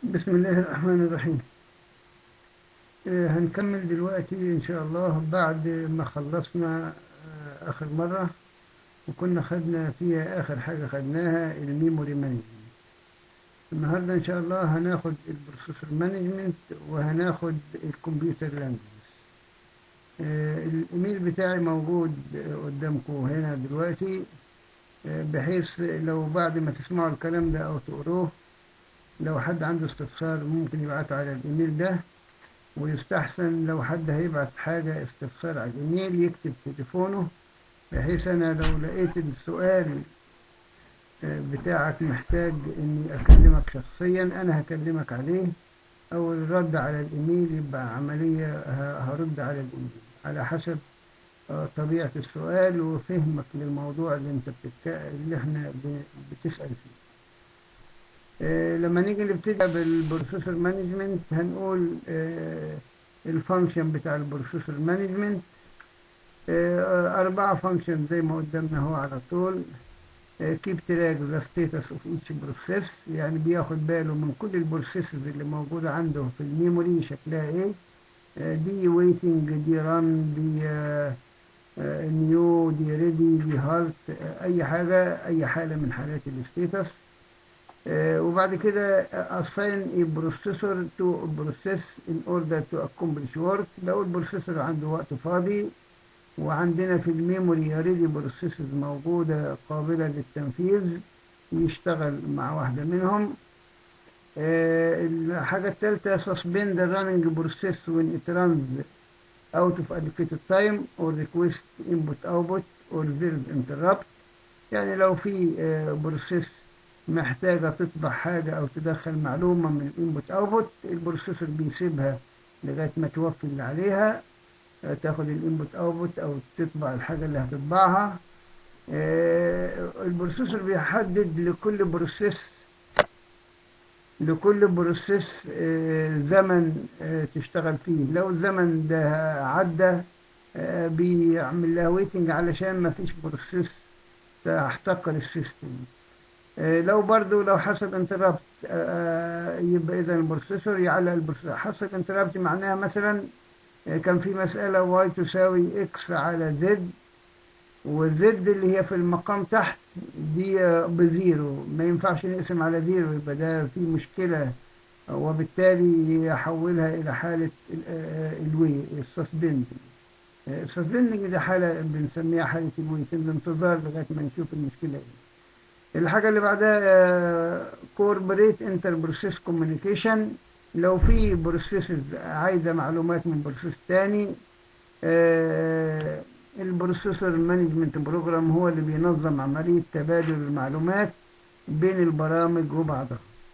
بسم الله الرحمن الرحيم آه، هنكمل دلوقتي إن شاء الله بعد ما خلصنا آه، آخر مرة وكنا خدنا فيها آخر حاجة خدناها الميموري مانجمنت النهاردة إن شاء الله هناخد البروسيسور مانجمنت وهناخد الكمبيوتر لانجوج الإيميل بتاعي موجود قدامكم هنا دلوقتي آه، بحيث لو بعد ما تسمعوا الكلام ده أو تقروه لو حد عنده استفسار ممكن يبعته على الإيميل ده ويستحسن لو حد هيبعت حاجة استفسار على الإيميل يكتب تليفونه بحيث أنا لو لقيت السؤال بتاعك محتاج إني أكلمك شخصيا أنا هكلمك عليه أو الرد على الإيميل يبقى عملية هرد على الإيميل على حسب طبيعة السؤال وفهمك للموضوع اللي انت بتتك... اللي احنا بتسأل فيه لما نيجي نبتدي بالبروسيسور مانجمنت هنقول الفانكشن بتاع البروسيسور مانجمنت أربعة فانكشن زي ما قدامنا هو على طول كيب تراك ذا ستيتس اوف ايتش بروسيس يعني بياخد باله من كل البروسيسز اللي موجودة عنده في الميموري شكلها ايه دي ويتنج دي ران دي نيو دي ريدي دي هالت اي حاجة اي حالة من حالات الستيتس Uh, وبعد كده assign a processor to a process in order to accomplish work لو البروسيسور عنده وقت فاضي وعندنا في الميموري already بروسيسز موجودة قابلة للتنفيذ يشتغل مع واحدة منهم uh, الحاجة الثالثة suspend the running process when it runs out of allocated time or request input output or there is interrupt يعني لو في بروسيس uh, محتاجة تطبع حاجة أو تدخل معلومة من الانبوت اوتبوت البروسيسور بيسيبها لغاية ما توفي اللي عليها تاخد الانبوت اوتبوت أو تطبع الحاجة اللي هتطبعها البروسيسور بيحدد لكل بروسيس لكل بروسيس زمن تشتغل فيه لو الزمن ده عدى بيعمل لها ويتنج علشان ما فيش بروسيس تحتقر السيستم لو برضو لو حصل انترابت يبقى اذا البروسيسور يعلق البروسيسور حصل انترابت معناها مثلا كان في مسألة واي تساوي اكس على زد وزد اللي هي في المقام تحت دي بزيرو ما ينفعش نقسم على زيرو يبقى ده في مشكلة وبالتالي يحولها الى حالة الوي السسبند السسبندنج دي حالة بنسميها حالة الوي في الانتظار لغاية ما نشوف المشكلة ايه الحاجة اللي بعدها كوربريت انتر بروسيس كوميونيكيشن لو في بروسيسز عايزة معلومات من بروسيس تاني البروسيسور مانجمنت بروجرام هو اللي بينظم عملية تبادل المعلومات بين البرامج وبعضها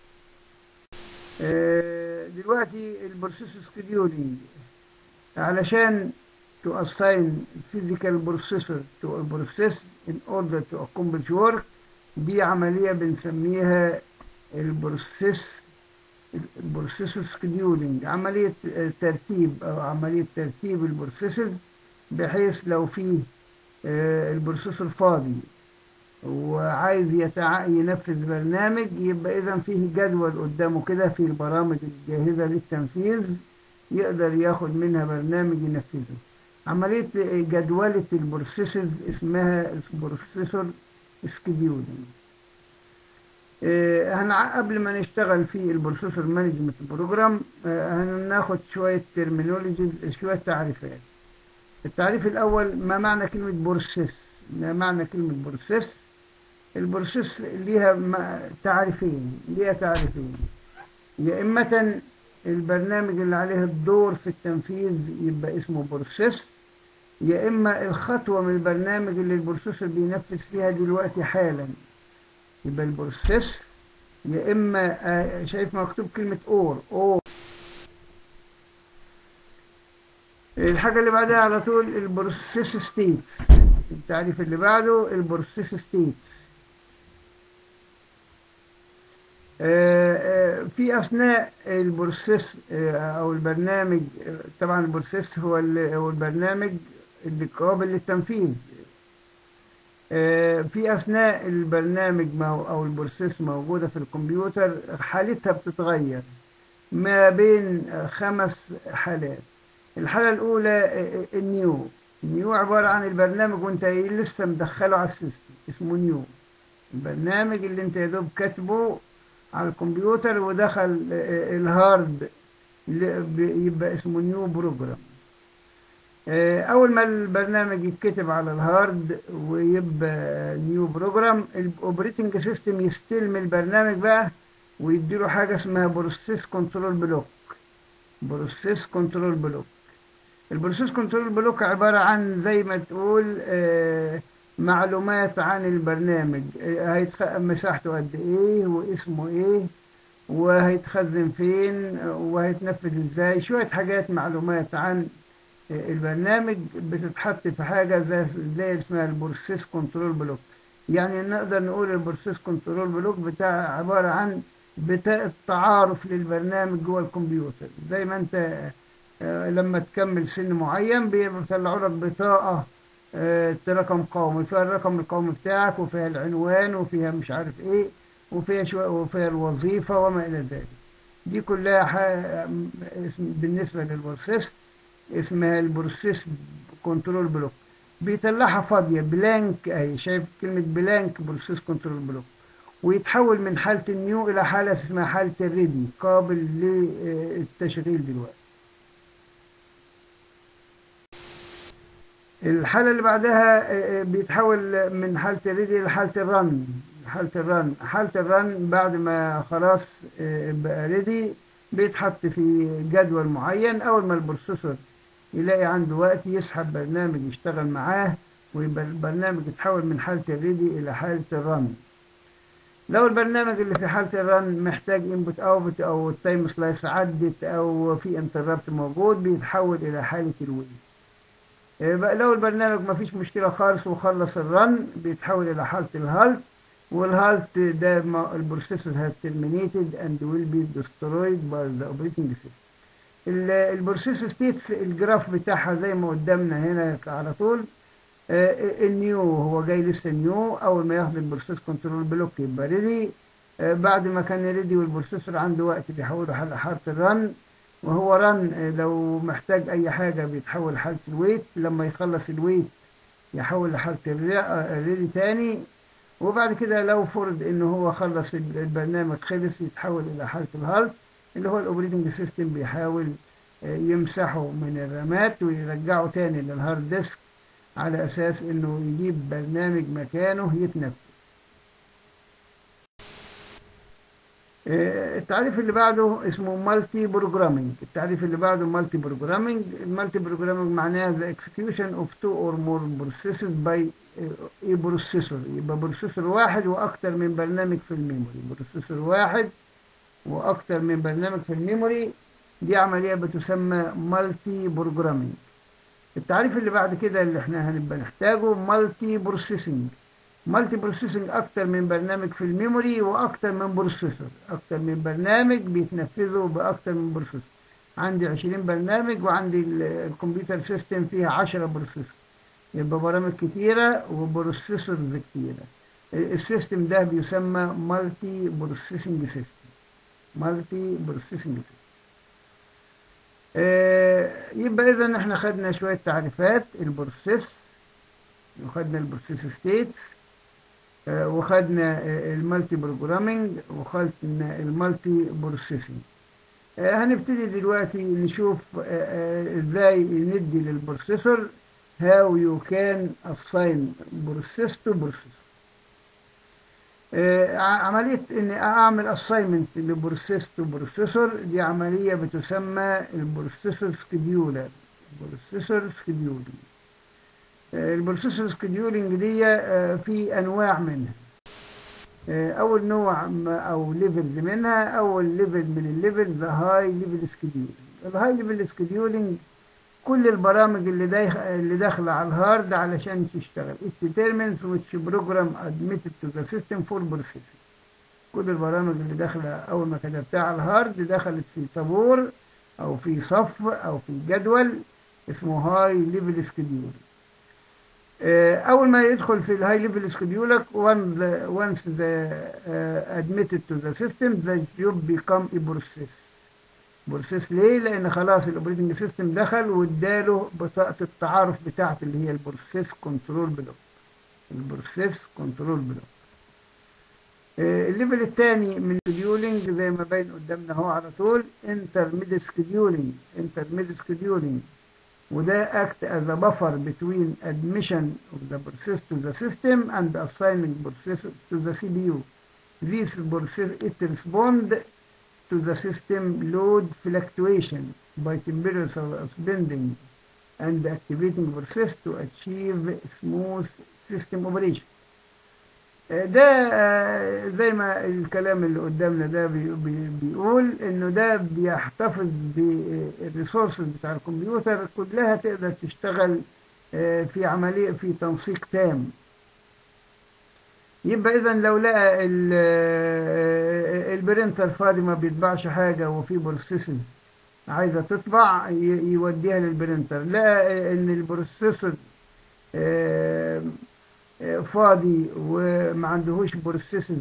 دلوقتي البروسيس سكيدولينج علشان to assign physical processor to a process in order to accomplish work دي عملية بنسميها البروسيس البروسيس سكيدولينج عملية ترتيب أو عملية ترتيب البروسيسز بحيث لو في البروسيسور فاضي وعايز يتع... ينفذ برنامج يبقى إذا فيه جدول قدامه كده في البرامج الجاهزة للتنفيذ يقدر ياخد منها برنامج ينفذه عملية جدولة البروسيسز اسمها البروسيسور سكيدولينج هن قبل ما نشتغل في البروسيسور مانجمنت بروجرام هناخد شوية ترمينولوجي شوية تعريفات التعريف الأول ما معنى كلمة بروسيس ما معنى كلمة بروسيس البروسيس ليها تعريفين ليها تعريفين يا إما البرنامج اللي عليه الدور في التنفيذ يبقى اسمه بروسيس يا إما الخطوة من البرنامج اللي البروسيسور بينفذ فيها دلوقتي حالا يبقى البروسيس يا إما شايف مكتوب كلمة اور اور الحاجة اللي بعدها على طول البروسيس ستيت التعريف اللي بعده البروسيس ستيت في أثناء البروسيس أو البرنامج طبعا البروسيس هو هو البرنامج اللي قابل للتنفيذ في أثناء البرنامج أو البروسيس موجودة في الكمبيوتر حالتها بتتغير ما بين خمس حالات الحالة الأولى النيو النيو عبارة عن البرنامج وانت لسه مدخله على السيستم اسمه نيو البرنامج اللي انت يا دوب كاتبه على الكمبيوتر ودخل الهارد يبقى اسمه نيو بروجرام اول ما البرنامج يتكتب على الهارد ويبقى نيو بروجرام الاوبريتنج سيستم يستلم البرنامج بقى ويديله حاجه اسمها بروسيس كنترول بلوك بروسيس كنترول بلوك البروسيس كنترول بلوك عباره عن زي ما تقول معلومات عن البرنامج مساحته قد ايه واسمه ايه وهيتخزن فين وهيتنفذ ازاي شويه حاجات معلومات عن البرنامج بتتحط في حاجة زي, زي اسمها البروسيس كنترول بلوك يعني نقدر نقول البروسيس كنترول بلوك بتاع عبارة عن بتاع التعارف للبرنامج جوه الكمبيوتر زي ما انت لما تكمل سن معين بيطلعوا لك بطاقة رقم قومي فيها الرقم القومي بتاعك وفيها العنوان وفيها مش عارف ايه وفيها شوية وفيها الوظيفة وما إلى ذلك دي كلها بالنسبة للبروسيس اسمها البروسيس كنترول بلوك بيطلعها فاضية بلانك اهي شايف كلمة بلانك بروسيس كنترول بلوك ويتحول من حالة النيو إلى حالة اسمها حالة الريدي قابل للتشغيل دلوقتي الحالة اللي بعدها بيتحول من حالة الريدي إلى حالة الرن حالة الرن حالة الرن بعد ما خلاص بقى ريدي بيتحط في جدول معين أول ما البروسيسور يلاقي عنده وقت يسحب برنامج يشتغل معاه ويبقى البرنامج يتحول من حالة الريدي إلى حالة الرن لو البرنامج اللي في حالة الرن محتاج انبوت اوتبوت او التايم سلايس عدت او في انتربت موجود بيتحول الى حالة الويت لو البرنامج ما فيش مشكلة خالص وخلص الرن بيتحول الى حالة الهالت والهالت ده البروسيسور has terminated and will be destroyed by the operating system البروسيس ستيتس الجراف بتاعها زي ما قدامنا هنا على طول النيو هو جاي لسه نيو اول ما ياخد البروسيس كنترول بلوك يبقى ريدي بعد ما كان ريدي والبروسيسور عنده وقت بيحوله حالة حالة الرن وهو رن لو محتاج اي حاجة بيتحول حالة الويت لما يخلص الويت يحول لحالة الريدي تاني وبعد كده لو فرض ان هو خلص البرنامج خلص يتحول الى حالة الهالت اللي هو الاوبريتنج سيستم بيحاول يمسحه من الرامات ويرجعه تاني للهارد ديسك على اساس انه يجيب برنامج مكانه يتنفذ التعريف اللي بعده اسمه مالتي بروجرامينج التعريف اللي بعده مالتي بروجرامينج المالتي بروجرامينج معناها the execution of two or more processes by a بروسيسور يبقى بروسيسور واحد واكتر من برنامج في الميموري بروسيسور واحد واكتر من برنامج في الميموري دي عملية بتسمى مالتي بروجرامينج التعريف اللي بعد كده اللي احنا هنبقى نحتاجه مالتي بروسيسنج مالتي بروسيسنج اكتر من برنامج في الميموري واكتر من بروسيسور اكتر من برنامج بيتنفذوا باكتر من بروسيسور عندي 20 برنامج وعندي الكمبيوتر سيستم فيها 10 بروسيسور يبقى برامج كتيرة وبروسيسورز كتيرة السيستم ده بيسمى مالتي بروسيسنج سيستم مالتي بروسيسنج سيستم يبقى اذا احنا خدنا شوية تعريفات البروسيس وخدنا البروسيس ستيتس وخدنا المالتي بروجرامينج وخدنا المالتي بروسيسنج هنبتدي دلوقتي نشوف ازاي ندي للبروسيسور how you can assign process to process عملية اني اعمل assignment لبروسيس تو بروسيسور دي عملية بتسمى البروسيسور سكيديولر البروسيسور سكيديولينج البروسيسور سكيديولينج دي في انواع منها اول نوع او ليفل منها اول ليفل من الليفل ذا هاي ليفل سكيديولينج الهاي ليفل سكيديولينج كل البرامج اللي داخله اللي داخله على الهارد علشان تشتغل it determines which program admitted to the system for processing كل البرامج اللي داخله اول ما كتبتها على الهارد دخلت في طابور او في صف او في جدول اسمه هاي ليفل سكيديول اول ما يدخل في الهاي ليفل سكيديولك once the uh, admitted to the system the job become a process بروسيس ليه لان خلاص الاوبريتنج سيستم دخل واداله بطاقه التعارف بتاعته اللي هي البروسيس كنترول بلوك البروسيس كنترول بلوك الليفل الثاني من السكيدولينج زي ما باين قدامنا اهو على طول انترميد سكيدولينج انترميد سكيدولينج وده act as a buffer between admission of the process to the system and assigning process to the CPU. This process it respond to the system load fluctuation by temperature suspending and activating process to achieve smooth system operation. ده زي ما الكلام اللي قدامنا ده بيقول انه ده بيحتفظ بالريسورسز بتاع الكمبيوتر كلها تقدر تشتغل في عملية في تنسيق تام يبقى اذا لو لقى البرنتر فاضي ما بيطبعش حاجة وفي بروسيسز عايزة تطبع يوديها للبرنتر لقى ان البروسيسور فاضي وما عندهوش بروسيسز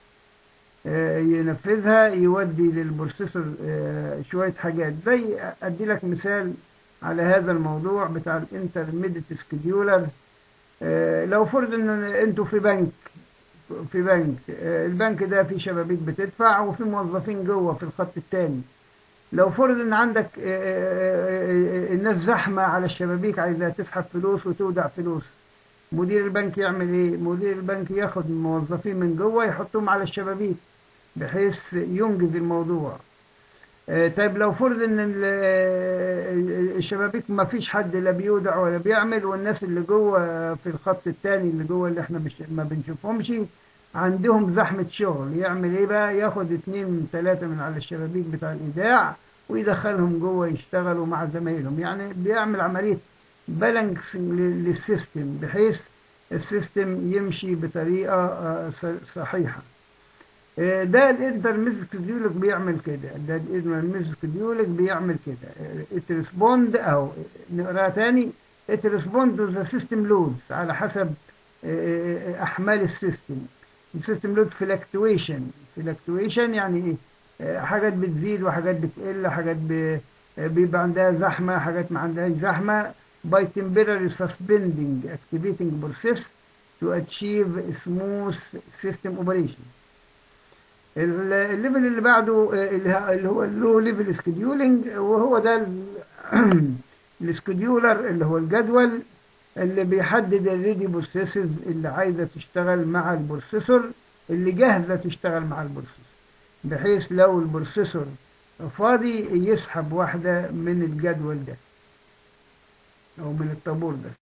ينفذها يودي للبروسيسور شوية حاجات زي ادي لك مثال على هذا الموضوع بتاع الانترميديت سكيدولر لو فرض ان انتوا في بنك في بنك البنك ده فيه شبابيك بتدفع وفي موظفين جوه في الخط الثاني لو فرض ان عندك الناس زحمة على الشبابيك عايزة تسحب فلوس وتودع فلوس مدير البنك يعمل ايه مدير البنك ياخد الموظفين من جوه يحطهم على الشبابيك بحيث ينجز الموضوع آه طيب لو فرض ان الشبابيك ما فيش حد لا بيودع ولا بيعمل والناس اللي جوه في الخط الثاني اللي جوه اللي احنا مش ما بنشوفهمش عندهم زحمة شغل يعمل ايه بقى ياخد اتنين من ثلاثة من على الشبابيك بتاع الايداع ويدخلهم جوه يشتغلوا مع زمايلهم يعني بيعمل عملية بالانسنج للسيستم بحيث السيستم يمشي بطريقة صحيحة ده الانترميز كديولك بيعمل كده ده الانترميز كديولك بيعمل كده اترسبوند او نقراها تاني اترسبوند تو ذا سيستم لودز على حسب احمال السيستم السيستم لود فلكتويشن فلكتويشن يعني ايه حاجات بتزيد وحاجات بتقل حاجات بيبقى عندها زحمة حاجات ما عندهاش زحمة by temporary suspending activating process to achieve smooth system operation الليفل اللي بعده اللي هو اللو ليفل سكيدولينج وهو ده السكيدولر اللي هو الجدول اللي بيحدد الريدي بروسيسز اللي عايزة تشتغل مع البروسيسور اللي جاهزة تشتغل مع البروسيسور بحيث لو البروسيسور فاضي يسحب واحدة من الجدول ده أو من الطابور ده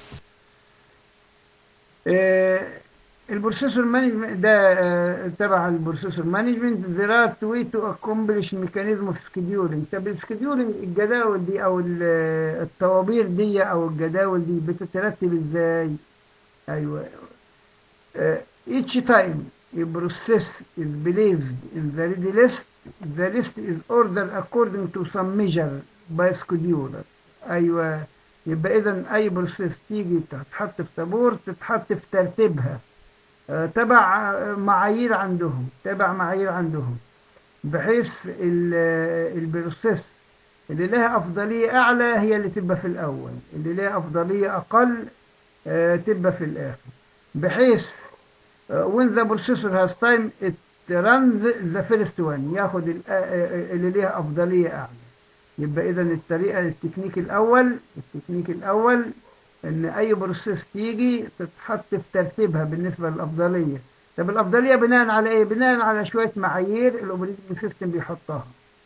آه البروسيسور مانجمنت ده آه تبع البروسيسور مانجمنت there are two way to accomplish mechanism of scheduling طب السكيدولينج الجداول دي او الطوابير دي او الجداول دي بتترتب ازاي ايوه آه each time a process is placed in the ready list the list is ordered according to some measure by scheduler ايوه يبقى اذا اي بروسيس تيجي تتحط في طابور تتحط في ترتيبها أه تبع معايير عندهم تبع معايير عندهم بحيث البروسيس اللي لها افضليه اعلى هي اللي تبقى في الاول اللي لها افضليه اقل أه تبقى في الاخر بحيث أه when the processor has time it runs the first one ياخد اللي ليها افضليه اعلى يبقى اذا الطريقه التكنيك الاول التكنيك الاول ان اي بروسيس تيجي تتحط في ترتيبها بالنسبه للافضليه طب الافضليه بناء على ايه بناء على شويه معايير الاوبريتنج سيستم بيحطها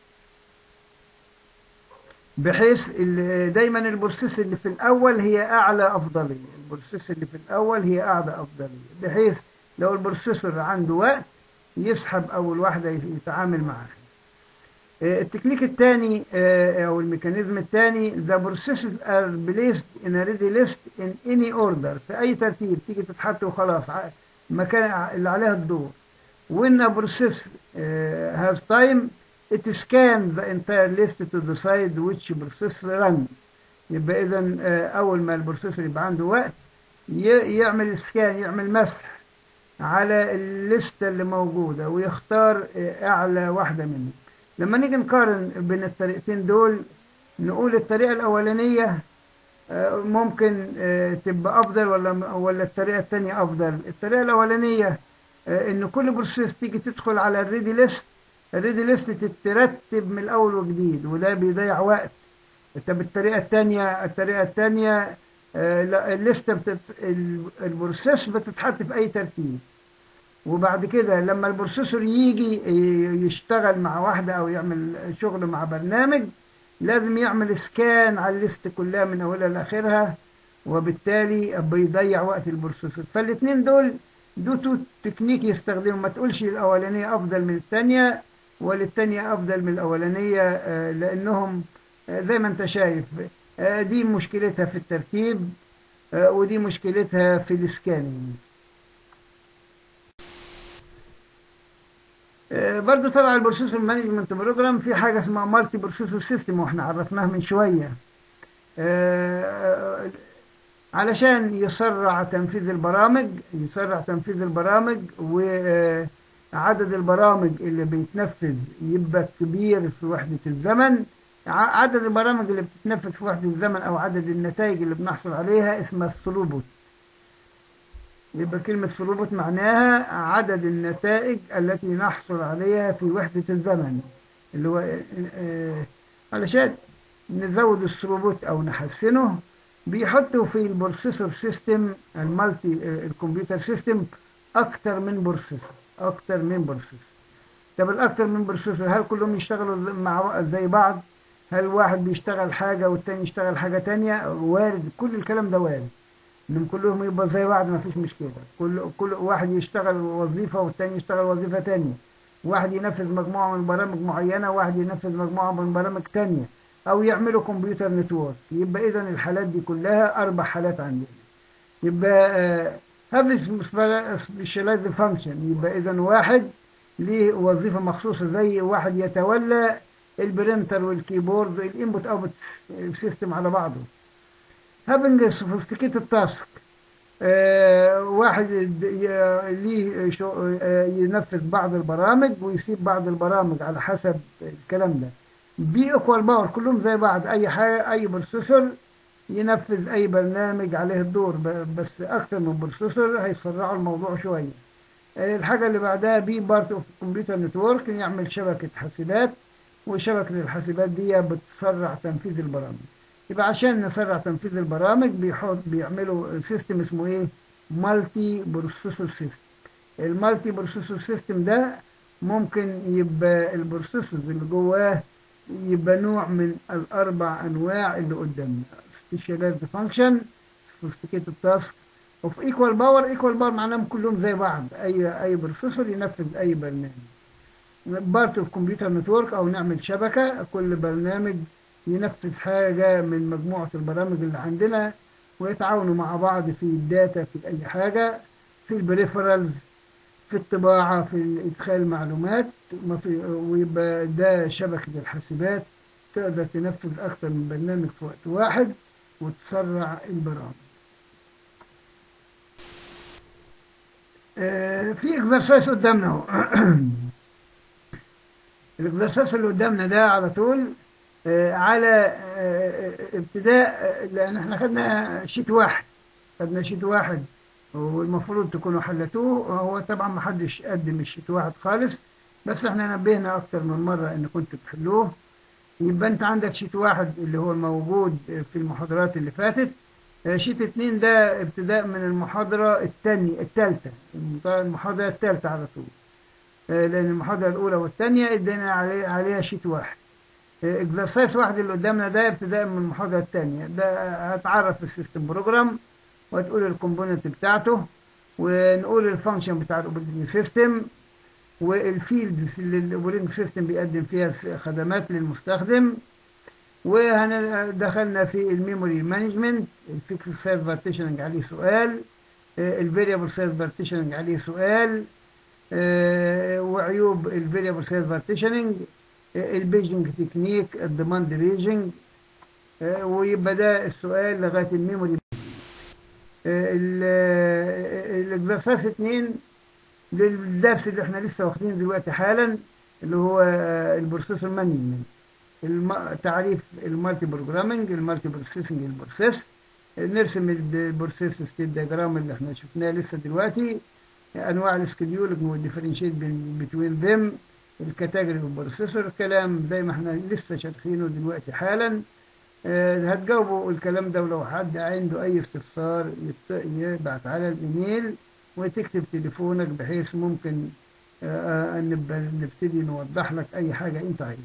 بحيث دايما البروسيس اللي في الاول هي اعلى افضليه البروسيس اللي في الاول هي اعلى افضليه بحيث لو البروسيسور عنده وقت يسحب اول واحده يتعامل معاها التكنيك الثاني او الميكانيزم الثاني the processes are placed in a ready list in any order في اي ترتيب تيجي تتحط وخلاص مكان اللي عليها الدور when a process uh, has time it scans the entire list to decide which process run يبقى اذا اول ما البروسيسور يبقى عنده وقت يعمل سكان يعمل مسح على الليستة اللي موجودة ويختار أعلى واحدة منهم لما نيجي نقارن بين الطريقتين دول نقول الطريقة الأولانية ممكن تبقى أفضل ولا ولا الطريقة الثانية أفضل الطريقة الأولانية إن كل بروسيس تيجي تدخل على الريدي ليست الريدي ليست تترتب من الأول وجديد وده بيضيع وقت طب الطريقة الثانية الطريقة الثانية الليستة بتت... البروسيس بتتحط في أي ترتيب وبعد كده لما البروسيسور يجي يشتغل مع واحدة أو يعمل شغل مع برنامج لازم يعمل سكان على الليست كلها من أولها لآخرها وبالتالي بيضيع وقت البروسيسور فالاثنين دول دو تو تكنيك يستخدموا ما تقولش الأولانية أفضل من الثانية ولا الثانية أفضل من الأولانية لأنهم زي ما أنت شايف دي مشكلتها في الترتيب ودي مشكلتها في السكانينج برضو طبعا البروسيسور مانجمنت بروجرام في حاجة اسمها مالتي بروسيسور سيستم واحنا عرفناها من شوية علشان يسرع تنفيذ البرامج يسرع تنفيذ البرامج وعدد البرامج اللي بيتنفذ يبقى كبير في وحدة الزمن عدد البرامج اللي بتتنفذ في وحدة الزمن او عدد النتائج اللي بنحصل عليها اسمها الثروبوت يبقى كلمة ثروبوت معناها عدد النتائج التي نحصل عليها في وحدة الزمن اللي هو آه علشان نزود الثروبوت او نحسنه بيحطوا في البروسيسور سيستم المالتي آه الكمبيوتر سيستم اكتر من بروسيسور اكتر من بروسيسور طب الاكتر من بروسيسور هل كلهم يشتغلوا مع زي بعض هل واحد بيشتغل حاجة والتاني يشتغل حاجة تانية وارد كل الكلام ده وارد انهم كلهم يبقى زي بعض ما فيش مشكلة كل كل واحد يشتغل وظيفة والتاني يشتغل وظيفة تانية واحد ينفذ مجموعة من برامج معينة واحد ينفذ مجموعة من برامج تانية او يعملوا كمبيوتر نتورك يبقى اذا الحالات دي كلها اربع حالات عندنا يبقى هذا سبيشالايزد فانكشن يبقى اذا واحد ليه وظيفة مخصوصة زي واحد يتولى البرينتر والكيبورد الانبوت اوتبوت سيستم على بعضه having a sophisticated task آه واحد ليه آه ينفذ بعض البرامج ويسيب بعض البرامج على حسب الكلام ده بي ايكوال باور كلهم زي بعض اي حاجه اي بروسيسور ينفذ اي برنامج عليه الدور بس اكتر من بروسيسور هيسرعوا الموضوع شويه آه الحاجه اللي بعدها بي بارت اوف كمبيوتر نتورك يعمل شبكه حاسبات وشبكه الحاسبات دي بتسرع تنفيذ البرامج يبقى عشان نسرع تنفيذ البرامج بيحط بيعملوا سيستم اسمه ايه مالتي بروسيسور سيستم المالتي بروسيسور سيستم ده ممكن يبقى البروسيسورز اللي جواه يبقى نوع من الاربع انواع اللي قدامنا specialized function sophisticated task of equal power equal power معناهم كلهم زي بعض اي اي بروسيسور ينفذ اي برنامج بارت اوف كمبيوتر نتورك او نعمل شبكه كل برنامج ينفذ حاجة من مجموعة البرامج اللي عندنا ويتعاونوا مع بعض في الداتا في أي حاجة في البريفرالز في الطباعة في إدخال المعلومات ويبقى ده شبكة الحاسبات تقدر تنفذ أكثر من برنامج في وقت واحد وتسرع البرامج في اكزرسايز قدامنا اهو الاكزرسايز اللي قدامنا ده على طول على ابتداء لان احنا خدنا شيت واحد خدنا شيت واحد والمفروض تكونوا حلتوه هو طبعا ما حدش قدم الشيت واحد خالص بس احنا نبهنا اكتر من مرة ان كنتوا تحلوه يبقى انت عندك شيت واحد اللي هو موجود في المحاضرات اللي فاتت شيت اتنين ده ابتداء من المحاضرة الثانية الثالثة المحاضرة الثالثة على طول لان المحاضرة الاولى والثانية ادينا عليها شيت واحد اكزرسايز واحد اللي قدامنا ده ابتداء من المحاضرة الثانية ده هتعرف السيستم بروجرام وتقول الكومبوننت بتاعته ونقول الفانكشن بتاع الاوبريتنج سيستم والفيلدز اللي الاوبريتنج سيستم بيقدم فيها خدمات للمستخدم ودخلنا في الميموري مانجمنت الفيكس سايز بارتيشننج عليه سؤال الفاريبل سايز بارتيشننج عليه سؤال وعيوب الفاريبل سايز بارتيشننج البيجنج تكنيك الديماند بيجنج ويبقى ده السؤال لغايه الميموري الاكزرسايز اتنين للدرس اللي احنا لسه واخدينه دلوقتي حالا اللي هو البروسيسور مانجمنت الم... تعريف المالتي بروجرامنج المالتي بروسيسنج البروسيس نرسم البروسيس ستيت دياجرام اللي احنا شفناه لسه دلوقتي انواع السكيديولنج والديفرنشيت بين ذيم الكاتيجوري والبروسيسور الكلام زي ما احنا لسه شارحينه دلوقتي حالا أه هتجاوبوا الكلام ده ولو حد عنده اي استفسار يبعت على الايميل وتكتب تليفونك بحيث ممكن أه نبتدي نوضح لك اي حاجة انت عايزها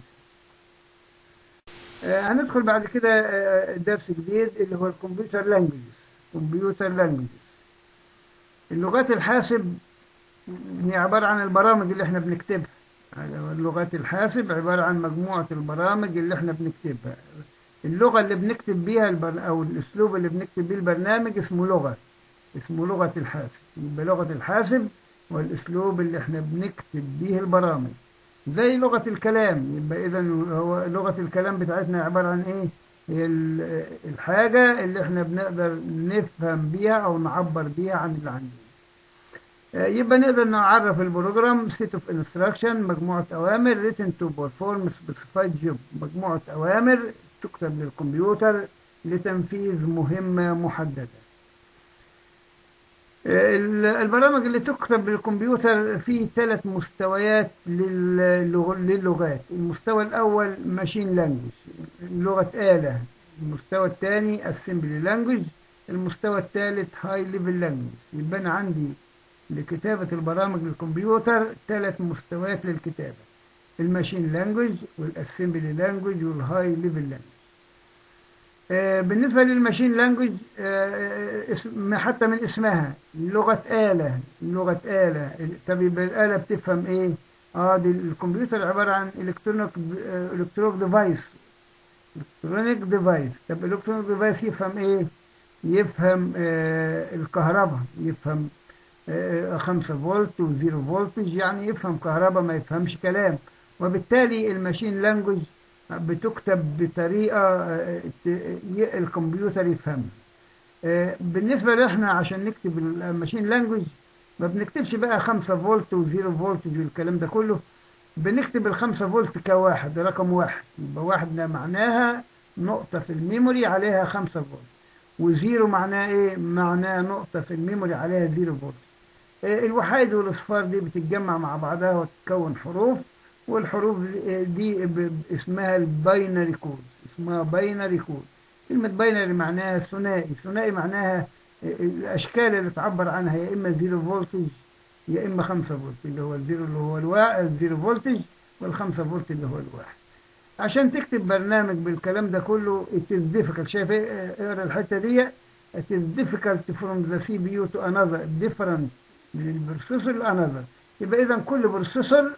أه هندخل بعد كده درس جديد اللي هو الكمبيوتر لانجويجز كمبيوتر لانجويجز اللغات الحاسب هي عبارة عن البرامج اللي احنا بنكتبها لغات الحاسب عبارة عن مجموعة البرامج اللي احنا بنكتبها اللغة اللي بنكتب بيها البر... او الاسلوب اللي بنكتب بيه البرنامج اسمه لغة اسمه لغة الحاسب يبقى لغة الحاسب والاسلوب اللي احنا بنكتب بيه البرامج زي لغة الكلام يبقى اذا هو لغة الكلام بتاعتنا عبارة عن ايه هي الحاجة اللي احنا بنقدر نفهم بيها او نعبر بيها عن اللي عندنا يبقى نقدر نعرف البروجرام set of instruction مجموعة أوامر written to perform specified job مجموعة أوامر تكتب للكمبيوتر لتنفيذ مهمة محددة البرامج اللي تكتب للكمبيوتر في ثلاث مستويات للغات المستوى الأول ماشين لانجوج لغة آلة المستوى الثاني assembly language المستوى الثالث high level language يبقى أنا عندي لكتابة البرامج للكمبيوتر ثلاث مستويات للكتابة الماشين لانجوج والاسمبلي لانجوج والهاي ليفل لانجوج بالنسبة للماشين لانجوج حتى من اسمها لغة آلة لغة آلة طب يبقى الآلة بتفهم ايه اه دي الكمبيوتر عبارة عن الكترونيك الكترونيك ديفايس الكترونيك ديفايس طب الكترونيك ديفايس يفهم ايه يفهم آه الكهرباء يفهم خمسة فولت وزيرو فولتج يعني يفهم كهرباء ما يفهمش كلام وبالتالي الماشين لانجوج بتكتب بطريقة الكمبيوتر يفهمها بالنسبة لإحنا عشان نكتب الماشين لانجوج ما بنكتبش بقى خمسة فولت وزيرو فولتج والكلام ده كله بنكتب الخمسة فولت كواحد رقم واحد يبقى واحد ده معناها نقطة في الميموري عليها خمسة فولت وزيرو معناه ايه معناه نقطة في الميموري عليها زيرو فولت الوحيد والاصفار دي بتتجمع مع بعضها وتكون حروف والحروف دي اسمها الباينري كود اسمها باينري كود كلمة باينري معناها ثنائي ثنائي معناها الأشكال اللي تعبر عنها يا إما زيرو فولتج يا إما خمسة فولت اللي هو الزيرو اللي هو الواحد الزيرو فولتج والخمسة فولت اللي هو الواحد عشان تكتب برنامج بالكلام ده كله it is difficult شايف اقرا الحتة دي it is difficult from the CPU to another different من البروسيسور لانذر يبقى اذا كل بروسيسور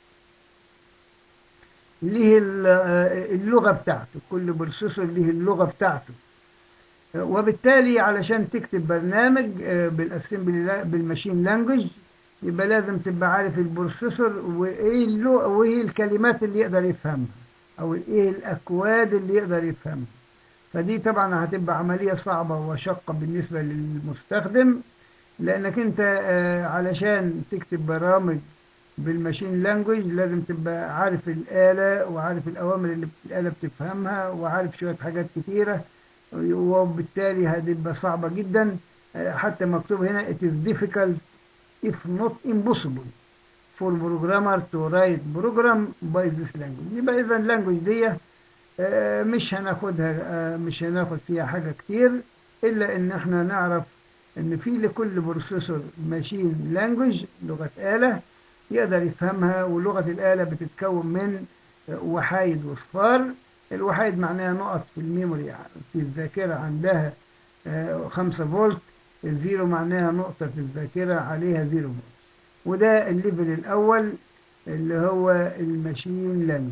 ليه اللغة بتاعته كل بروسيسور ليه اللغة بتاعته وبالتالي علشان تكتب برنامج بالاسمبلي بالماشين لانجوج يبقى لازم تبقى عارف البروسيسور وايه وايه الكلمات اللي يقدر يفهمها او ايه الاكواد اللي يقدر يفهمها فدي طبعا هتبقى عملية صعبة وشقة بالنسبة للمستخدم لانك انت علشان تكتب برامج بالماشين لانجوج لازم تبقى عارف الآلة وعارف الأوامر اللي الآلة بتفهمها وعارف شوية حاجات كتيرة وبالتالي هتبقى صعبة جدا حتى مكتوب هنا it is difficult if not impossible for programmer to write program by this language يبقى إذا اللانجوج دي مش هناخدها مش هناخد فيها حاجة كتير إلا إن احنا نعرف إن في لكل بروسيسور ماشين لانجوج لغة آلة يقدر يفهمها ولغة الآلة بتتكون من وحايد وصفار الوحايد معناها نقط في الميموري في الذاكرة عندها خمسة فولت الزيرو معناها نقطة في الذاكرة عليها زيرو فولت وده الليفل الأول اللي هو الماشين لانجوج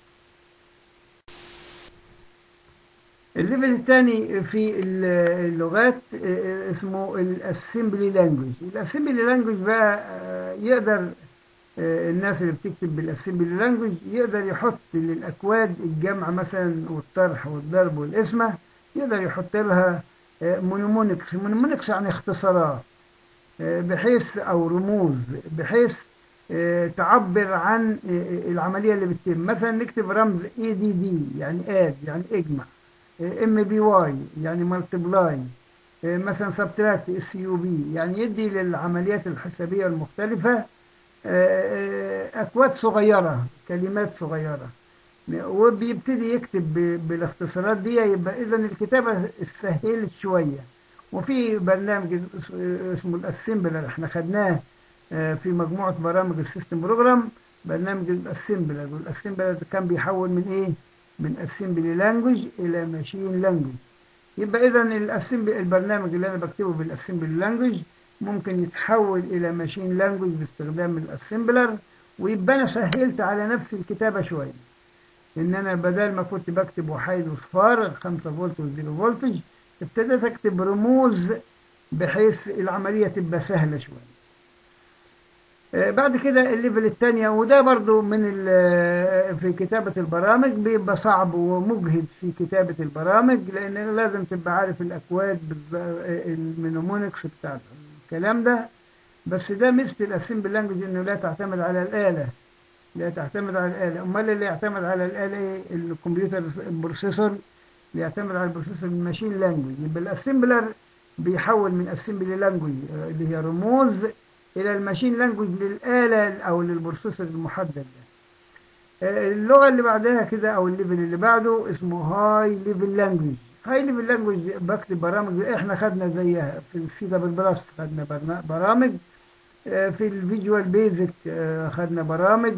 الليفل الثاني في اللغات اسمه الاسمبلي لانجوج الاسمبلي لانجوج بقى يقدر الناس اللي بتكتب بالاسمبلي لانجوج يقدر يحط للاكواد الجمع مثلا والطرح والضرب والقسمه يقدر يحط لها مونومونكس مونومونكس يعني اختصارات بحيث او رموز بحيث آه، تعبر عن آه، العملية اللي بتتم مثلا نكتب رمز اي دي دي يعني اد يعني اجمع ام بي واي يعني مالتبلاي مثلا سبتراكت اس يو بي يعني يدي للعمليات الحسابية المختلفة آه، آه، أكواد صغيرة كلمات صغيرة وبيبتدي يكتب ب- بالاختصارات دي يبقى إذا الكتابة سهلت شوية وفي برنامج اس- اسمه الاسمبلر احنا خدناه آه، في مجموعة برامج السيستم بروجرام برنامج الاسمبلر والاسمبلر كان بيحول من ايه من اسمبلي لانجوج الى ماشين لانجوج يبقى اذا الاسمبلي البرنامج اللي انا بكتبه بالاسمبلي لانجوج ممكن يتحول الى ماشين لانجوج باستخدام الاسمبلر ويبقى انا سهلت على نفسي الكتابة شوية ان انا بدل ما كنت بكتب وحيد وصفار 5 فولت و0 فولتج ابتديت اكتب رموز بحيث العملية تبقى سهلة شوية آه، بعد كده الليفل الثانية وده برضو من ال- في كتابة البرامج بيبقى صعب ومجهد في كتابة البرامج لأن لازم تبقى عارف الأكواد بالظ- المنومونكس بتاع الكلام ده بس ده ميزة الاسمبل لانجوج انه لا تعتمد على الآلة لا تعتمد على الآلة أمال اللي يعتمد على الآلة إيه؟ الكمبيوتر البروسيسور اللي يعتمد على البروسيسور الماشين لانجوج يبقى الاسمبلر بيحول من اسمبلي لانجوج اللي هي رموز إلى الماشين لانجوج للآلة أو للبروسيسور المحدد ده آه، اللغة اللي بعدها كده أو الليفل اللي بعده اسمه هاي ليفل لانجوج هاي ليفل لانجوج بكتب برامج احنا خدنا زيها في السي دبل بلس خدنا برنا- برامج آه، في الفيجوال بيزك آه، خدنا برامج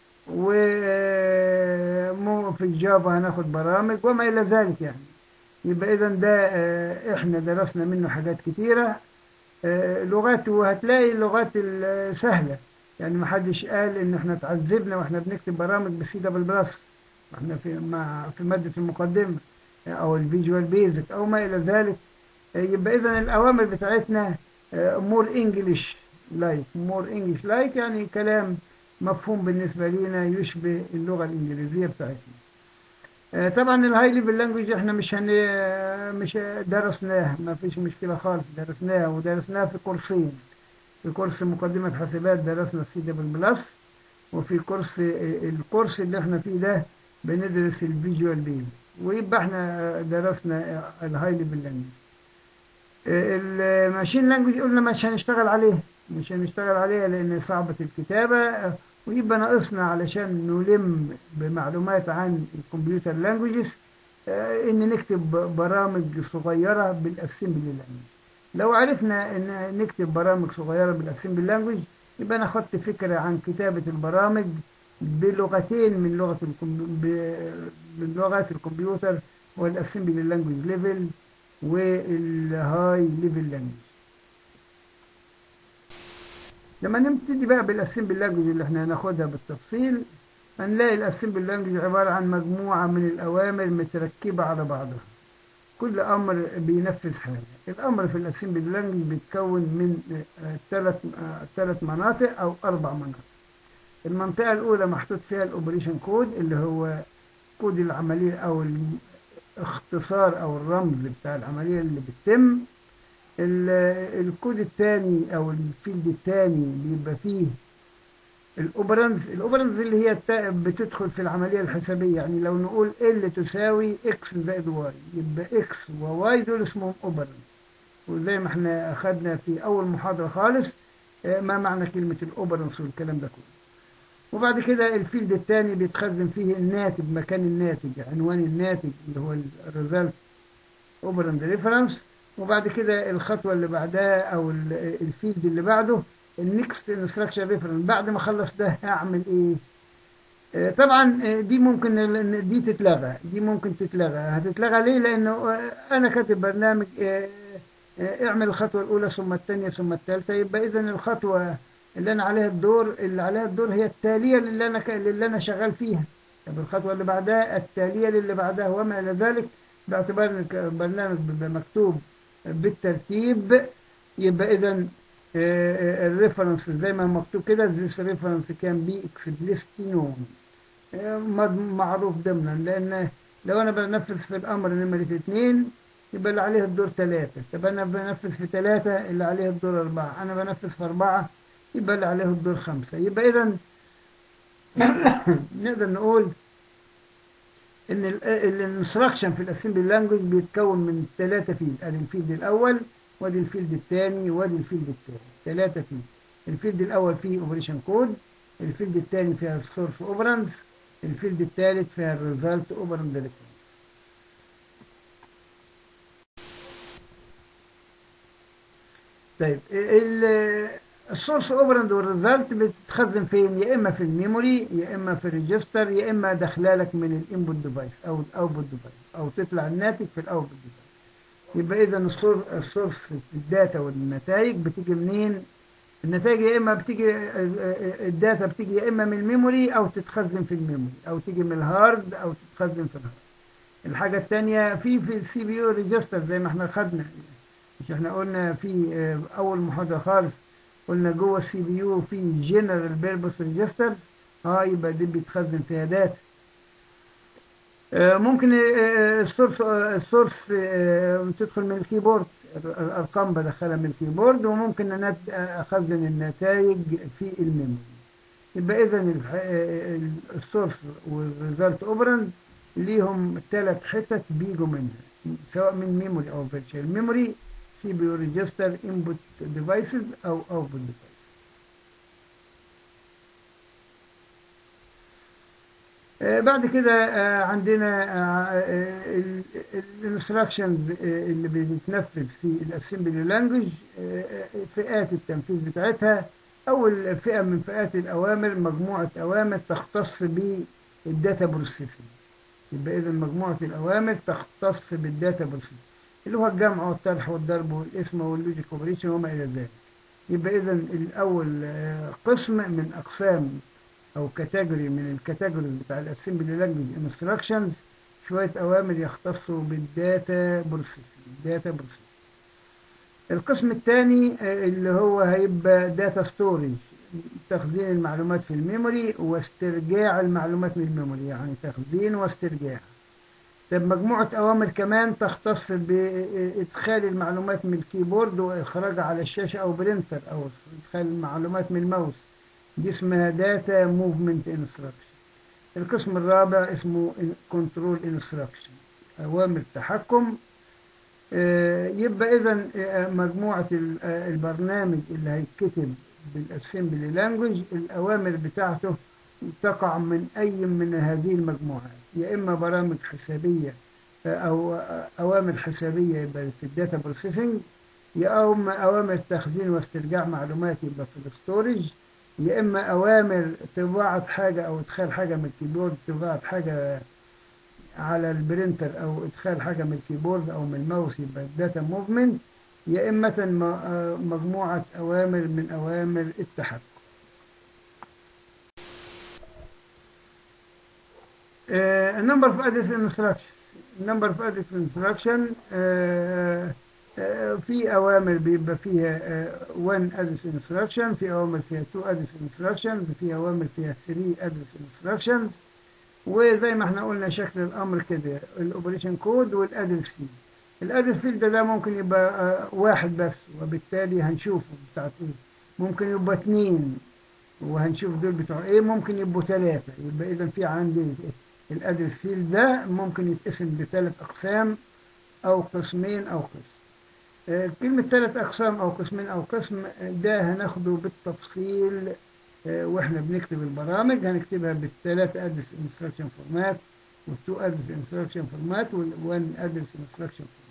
ومو في الجافا هناخد برامج وما إلى ذلك يعني يبقى إذا ده آه، إحنا درسنا منه حاجات كتيرة آه، لغات وهتلاقي اللغات السهلة يعني ما حدش قال إن إحنا تعذبنا وإحنا بنكتب برامج بسي دبل بلس إحنا في مع في مادة المقدمة آه، أو الفيجوال بيزك أو ما إلى ذلك آه، يبقى إذا الأوامر بتاعتنا مور انجلش لايك مور انجلش لايك يعني كلام مفهوم بالنسبة لنا يشبه اللغة الإنجليزية بتاعتنا آه، طبعا الهاي ليفل لانجوج احنا مش هن مش درسناه ما فيش مشكلة خالص درسناه ودرسناه في كورسين في كورس مقدمة حاسبات درسنا السي دبل بلس وفي كورس الكورس اللي احنا فيه ده بندرس الفيجوال بيز ويبقى احنا درسنا الهاي ليفل لانجوج الماشين لانجوج قلنا مش هنشتغل عليه مش هنشتغل عليها لان صعبة الكتابة ويبقى ناقصنا علشان نلم بمعلومات عن الكمبيوتر لانجوجز ان نكتب برامج صغيرة بالاسمبلي لانجوج لو عرفنا ان نكتب برامج صغيرة بالاسمبلي لانجوج يبقى انا خدت فكرة عن كتابة البرامج بلغتين من لغة الكم... ب- من لغات الكمبيوتر والاسمبلي لانجوج ليفل والهاي ليفل لانجوج لما نبتدي بقى بالاسمبل لانجوج اللي احنا هناخدها بالتفصيل هنلاقي الاسمبل لانجوج عبارة عن مجموعة من الأوامر متركبة على بعضها كل أمر بينفذ حاجة الأمر في الاسمبل لانجوج بيتكون من ثلاث ثلاث مناطق أو أربع مناطق المنطقة الأولى محطوط فيها الأوبريشن كود اللي هو كود العملية أو الاختصار أو الرمز بتاع العملية اللي بتتم ال- الكود الثاني او الفيلد الثاني بيبقى فيه الاوبرنز الاوبرنز اللي هي التا- بتدخل في العمليه الحسابيه يعني لو نقول ال تساوي اكس زائد واي يبقى اكس وواي دول اسمهم اوبرنز وزي ما احنا اخدنا في اول محاضره خالص آه، ما معنى كلمه الاوبرنز والكلام ده كله وبعد كده الفيلد الثاني بيتخزن فيه الناتج مكان الناتج عنوان الناتج اللي هو الريزلت اوبرند ريفرنس وبعد كده الخطوة اللي بعدها او ال- الفيلد اللي بعده النكست انستراكشن ريفرنس بعد ما اخلص ده هعمل ايه آه، طبعا آه، دي ممكن ال- دي تتلغى دي ممكن تتلغى هتتلغى ليه لانه آه، انا كاتب برنامج آه، آه، اعمل الخطوة الاولى ثم الثانية ثم الثالثة يبقى اذا الخطوة اللي انا عليها الدور اللي عليها الدور هي التالية اللي انا ك- اللي انا شغال فيها طب الخطوة اللي بعدها التالية اللي بعدها وما الى ذلك باعتبار ان البرنامج بيبقى مكتوب بالترتيب يبقى اذا الريفرنس زي ما مكتوب كده this reference can be explicitly known آه، مض- معروف ضمنا لان لو انا بنفذ في الامر نمرة اتنين يبقى اللي عليه الدور ثلاثة طب انا بنفذ في ثلاثة اللي عليه الدور اربعة انا بنفذ في اربعة يبقى اللي عليه الدور خمسة يبقى إذا نقدر نقول ان الانستراكشن في الاسمبلي لانجوج بيتكون من ثلاثة فيلد ادي الفيلد الاول وادي الفيلد الثاني وادي الفيلد الثالث ثلاثة فيلد الفيلد الاول فيه اوبريشن كود الفيلد الثاني فيها السورس اوبراندز الفيلد الثالث فيها الريزلت اوبراند ريكورد طيب السورس اوبراند والريزلت بتتخزن فين يا اما في الميموري يا اما في الريجستر يا اما داخلالك من الانبوت ديفايس او الاوتبوت ديفايس او تطلع الناتج في الاوتبوت ديفايس يبقى اذا السورس الداتا والنتائج بتيجي منين النتائج يا اما بتيجي الداتا بتيجي يا اما من الميموري او تتخزن في الميموري او تيجي من الهارد او تتخزن في الهارد الحاجة الثانية في في السي بي يو ريجستر زي ما احنا خدنا مش احنا قلنا في اول محاضرة خالص قلنا جوه السي بي يو في جنرال بيربس ريجسترز اه يبقى دي بيتخزن فيها داتا آه ممكن آه السورس آه السورس تدخل من الكيبورد الارقام بدخلها من الكيبورد وممكن انا اخزن النتائج في الميموري يبقى اذا السورس والريزلت اوبراند ليهم ثلاث حتت بيجوا منها سواء من ميموري او فيرتشوال ميموري سي بي يو ريجستر انبوت ديفايسز او اوتبوت ديفايس بعد كده عندنا الانستراكشنز اللي بتتنفذ في الاسمبلي لانجوج فئات التنفيذ بتاعتها اول فئه من فئات الاوامر مجموعه اوامر تختص بالداتا بروسيسنج يبقى اذا مجموعه الاوامر تختص بالداتا بروسيسنج اللي هو الجمع والطرح والضرب والاسم واللوجيك اوبريشن وما الى ذلك يبقى اذا الاول قسم من اقسام او كاتيجوري من الكاتيجوريز بتاع الاسمبلي لانجوج انستراكشنز شويه اوامر يختصوا بالداتا بروسيسنج داتا بروسيسنج القسم الثاني اللي هو هيبقى داتا ستورج تخزين المعلومات في الميموري واسترجاع المعلومات من الميموري يعني تخزين واسترجاع طب مجموعة أوامر كمان تختص بإدخال المعلومات من الكيبورد وإخراجها على الشاشة أو برينتر أو إدخال المعلومات من الماوس دي اسمها داتا موفمنت انستراكشن القسم الرابع اسمه كنترول انستراكشن أوامر تحكم يبقى إذا مجموعة البرنامج اللي هيتكتب بالاسمبلي لانجوج الأوامر بتاعته تقع من أي من هذه المجموعات يا إما برامج حسابية أو أوامر حسابية يبقى في الداتا بروسيسنج يا إما أوامر تخزين واسترجاع معلومات يبقى في الستورج يا إما أوامر طباعة حاجة أو إدخال حاجة من الكيبورد طباعة حاجة على البرينتر أو إدخال حاجة من الكيبورد أو من الماوس يبقى الداتا موفمنت يا إما مجموعة أوامر من أوامر التحكم Uh, number of address instructions number of address instruction uh, uh, في أوامر بيبقى فيها one address instruction في أوامر فيها two address instructions في أوامر فيها three address instructions وزي ما احنا قلنا شكل الأمر كده الأوبريشن كود والأدرس فيلد الأدرس فيلد ده ممكن يبقى واحد بس وبالتالي هنشوفه بتاعت ايه ممكن يبقى اتنين وهنشوف دول بتوع ايه ممكن يبقوا ثلاثة يبقى إذا في عندي الادرس فيلد ده ممكن يتقسم لثلاث اقسام او قسمين او قسم آه كلمة ثلاث اقسام او قسمين او قسم ده هناخده بالتفصيل آه واحنا بنكتب البرامج هنكتبها بالثلاث ادرس انستراكشن فورمات والتو ادرس انستراكشن فورمات والوان ادرس انستراكشن فورمات